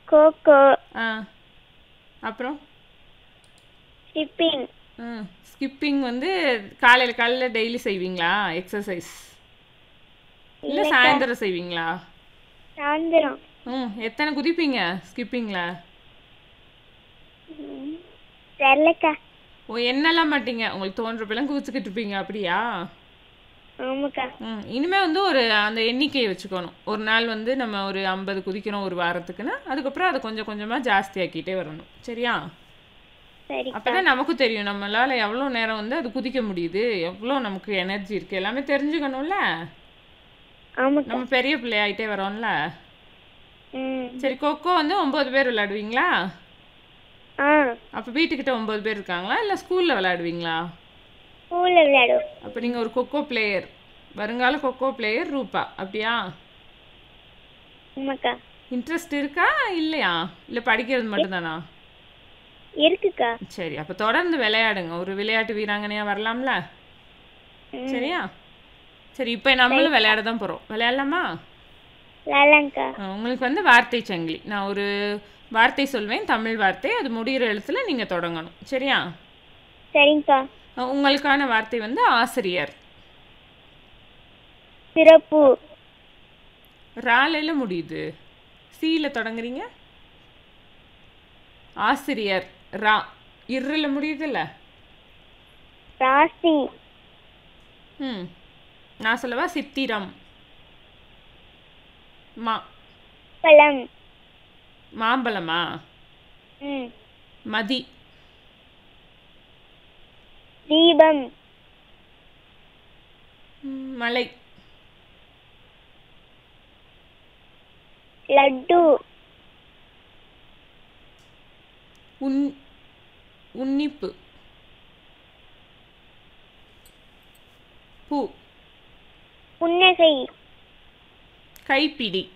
Cocoa ஆ அப்புறம் shipping ம் skipping வந்து காலையில் காலையில் டெய்லி செய்வீங்களா எக்ஸசைஸ் இல்லை சாயந்தரம் செய்வீங்களா சாயந்தரம் ம் எத்தனை குதிப்பீங்க ஸ்கிப்பிங்கில் தெரிலக்கா ஓ என்னெல்லாம் மாட்டீங்க உங்களுக்கு தோன்றப்பெல்லாம் குதிச்சுக்கிட்டு இருப்பீங்க அப்படியா ஆமாக்கா ம் இனிமேல் வந்து ஒரு அந்த எண்ணிக்கையை வச்சுக்கணும் ஒரு நாள் வந்து நம்ம ஒரு ஐம்பது குதிக்கிறோம் ஒரு வாரத்துக்குன்னா அதுக்கப்புறம் அதை கொஞ்சம் கொஞ்சமாக ஜாஸ்தியாக்கிட்டே வரணும் சரியா சரி அப்போ தான் நமக்கும் தெரியும் நம்மளால் எவ்வளோ நேரம் வந்து அது குதிக்க முடியுது எவ்வளோ நமக்கு எனர்ஜி இருக்குது எல்லாமே தெரிஞ்சுக்கணும்ல ஆமாக்கா நம்ம பெரிய பிள்ளையாயிட்டே வரோம்ல ம் சரி கொக்கோ வந்து ஒம்பது பேர் விளையாடுவீங்களா ஆ அப்போ வீட்டுக்கிட்ட ஒம்பது பேர் இருக்காங்களா இல்லை ஸ்கூலில் விளையாடுவீங்களா ஸ்கூலில் விளையாடுவோம் அப்போ நீங்கள் ஒரு கொக்கோ பிளேயர் வருங்கால கொக்கோ பிளேயர் ரூபா அப்படியா ஆமாக்கா இன்ட்ரெஸ்ட் இருக்கா இல்லையா இல்லை படிக்கிறது மட்டும்தானா இருக்குக்கா சரி அப்போ தொடர்ந்து விளையாடுங்க ஒரு விளையாட்டு வீராங்கனையா வரலாம்ல ம் சரியா சரி இப்போ நம்மளும் விளையாட தான் போகிறோம் விளையாடலாமா விளையாடலாங்க்கா அஹ் உங்களுக்கு வந்து வார்த்தை சங்கிலி நான் ஒரு வார்த்தை சொல்வேன் தமிழ் வார்த்தை அது முடிகிற எழுத்துல நீங்கள் தொடங்கணும் சரியா சரிங்கக்கா அஹ் உங்களுக்கான வார்த்தை வந்து ஆசிரியர் சிறப்பு ராலையில் முடியுது சீல தொடங்குறீங்க ஆசிரியர் ரா இருல முடியுதுல்ல ராசி ம் நான் சொல்லவா சித்திரம் மா பழம் மாம்பழமா ம் மதி தீபம் ம், மலை லட்டு உன் உன்னிப்பு பூ புன்னகை கைப்பிடி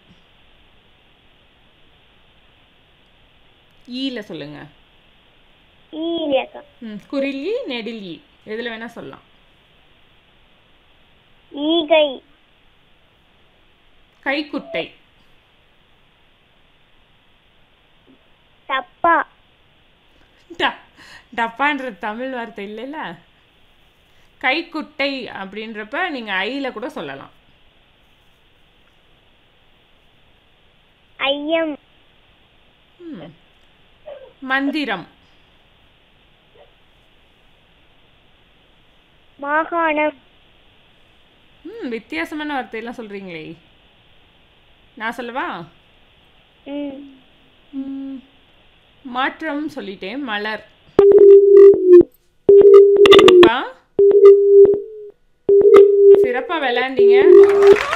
ஈல சொல்லுங்க ஈலியாக்கா ம் குரில் ஈ நெடில் ஈ எதில் வேணா சொல்லலாம் ஈகை கைக்குட்டை தப்பா ட- டப்பான்ற தமிழ் வார்த்தை இல்லைல்ல கைக்குட்டை அப்படின்றப்ப நீங்கள் ஐல கூட சொல்லலாம் ஐயம் ம். மந்திரம் மாகாணம் ம் வித்தியாசமான வார்த்தையெல்லாம் சொல்கிறீங்களே நான் சொல்லவா ம் ம், மாற்றம் சொல்லிட்டேன் மலர் ரூபா சிறப்பாக விளையாண்டீங்க